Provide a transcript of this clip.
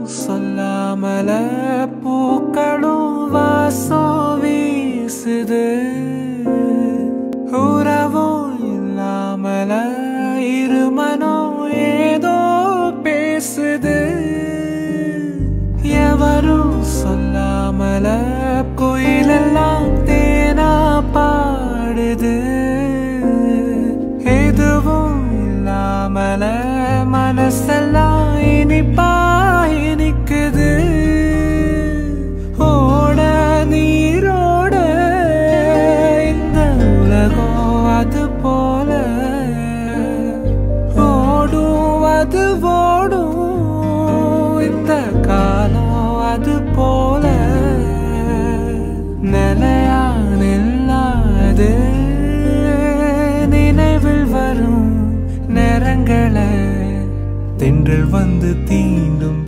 சொல்லாமல பூக்களும் வாசம் வீசுது உறவும் இல்லாமல இருமனோ ஏதோ பேசுது எவரும் சொல்லாமல குயிலெல்லாம் தேனா பாடுது எதுவும் இல்லாமல மனசெல்லாம் இனிப்பா இனிக்குது ஓட நீரோட இந்த உலகம் அது போல ஓடும் அது ஓடும் இந்த காலம் அது போல நிலையா நில்லாது நினைவில் வரும் நேரங்களை தென்றல் வந்து தீண்டும்